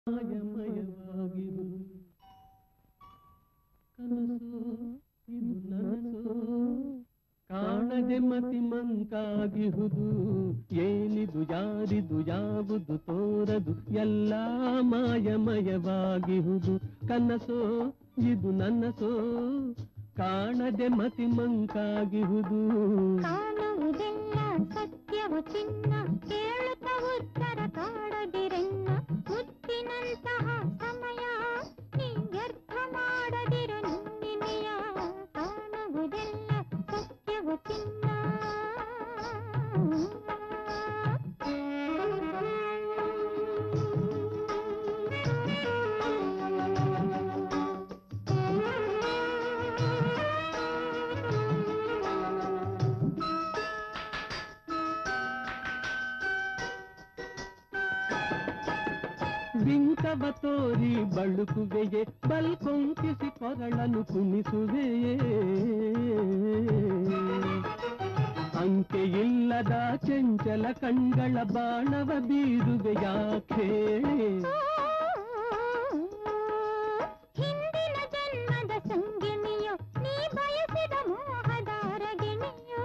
ಮಾಯಮಯವಾಗಿರು ಕನಸು ಇದು ನನಸು ಕಾಣದೆ ಮತಿ ಮಂಕಾಗಿಹುದು ಏನಿದು ಯಾರಿದು ಯಾವುದು ತೋರದು ಎಲ್ಲ ಮಾಯಮಯವಾಗಿಹುದು ಕನಸೋ ಇದು ನನಸೋ ಕಾಣದೆ ಮತಿ ಮಂಕಾಗಿಹುದು ಕಾಣುವುದೆಲ್ಲ ಸತ್ಯವು ಚಿನ್ನ ಕೇಳುತ್ತ ಉತ್ತರ ಕಾಡದಿರೆನ್ನ ಮುತ್ತಿನಂತಹ ಸಮಯ ನೀ ವ್ಯರ್ಥ ಮಾಡದಿರು ನಿನ್ನೆಯ ಕಾಣುವುದೆಲ್ಲ ಸತ್ಯವು ಚಿನ್ನ ಬಿಂಕವ ತೋರಿ ಬಳುಕುವೆಯೇ ಬಲ್ಕೊಂಕಿಸಿ ಕೊರಳನು ಕುಣಿಸುವೆಯೇ ಅಂಕೆಯಿಲ್ಲದ ಚಂಚಲ ಕಣ್ಗಳ ಬಾಣವ ಬೀರುವೆ ಯಾಕೆ ಹಿಂದಿನ ಜನ್ಮದ ಸಂಗಿಣಿಯೋ ನೀ ಬಯಸಿದ ಮೋಹದ ಅರಗಿಣಿಯೋ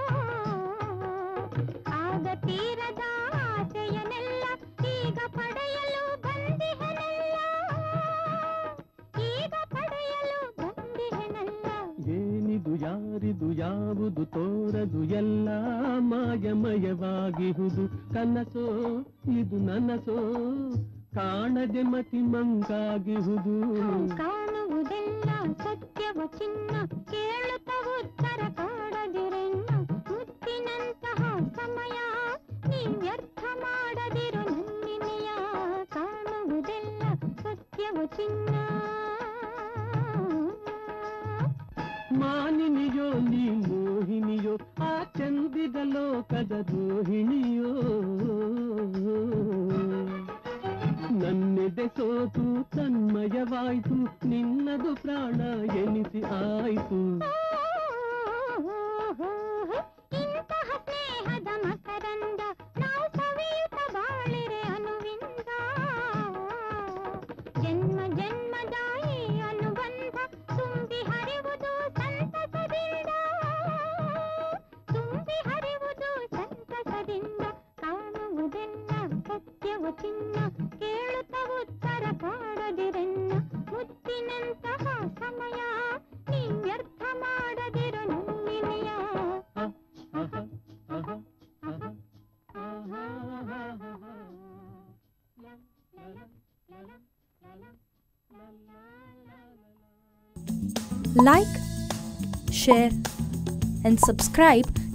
ಆಗ ತೀರದ ಆಸೆಯನೆಲ್ಲ ಈಗ ಪಡೆಯಲು ಬಂದಿಹನಲ್ಲ ಈಗ ಪಡೆಯಲು ಬಂದಿಹನಲ್ಲ ಏನಿದು ಯಾರಿದು ಯಾವುದು ತೋರದು ಎಲ್ಲ ಮಾಯಮಯವಾಗಿಹುದು ಕನಸೋ ಇದು ನನಸೋ ಕಾಣದೆ ಮತಿ ಮಂಕಾಗಿಹುದು ಕಾಣುವುದೆಲ್ಲ ಸತ್ಯವ ಚಿನ್ನ ಕೇಳುತ್ತ ಉತ್ತರ ಕಾಡದಿರೆನ್ನ ಮುತ್ತಿನಂತಹ ಸಮಯ ನೀ ವ್ಯರ್ಥ ಮಾಡದಿರು ನನ್ನಿನೆಯ ಕಾಣುವುದೆಲ್ಲ ಸತ್ಯವ ಚಿನ್ನ ಮಾನಿನಿಯೋ ನೀ ಮೋಹಿನಿಯೋ ಆ ಚಂದಿದ ಲೋಕದ ರೋಹಿಣಿಯೋ ನನ್ನೆದೆ ಸೋತು ತನ್ಮಯವಾಯ್ತು ನಿನ್ನದು ಪ್ರಾಣ ಎನಿಸಿ ಆಯ್ತು ಇಂತಹ ಸ್ನೇಹದ ಮಕರಂದ ನಾವು ಸವಿಯುತ್ತ ಬಾಳಿರೆ ಅನುವಿಂದ ಜನ್ಮ ಜನ್ಮದ ಈ ಅನುಬಂಧ ತುಂಬಿ ಹರಿವುದು ಸಂತಸದಿಂದ ತುಂಬಿ ಹರಿವುದು ಸಂತಸದಿಂದ ಕಾಣುವುದೆಲ್ಲ ಸತ್ಯವು ಚಿನ್ನ ಕೇಳುತ್ತ ಉತ್ತರ ಕಾಡದಿರೆನ್ನ ಮುತ್ತಿನಂತಹ ಸಮಯ ನೀ ವ್ಯರ್ಥ ಮಾಡದಿರು ನನ್ನಿನೆಯ ಅಹ, ಅಹ, ಅಹ, ಅಹ, ಆಹಾಹಾಹಾಹಾ. like, share, and subscribe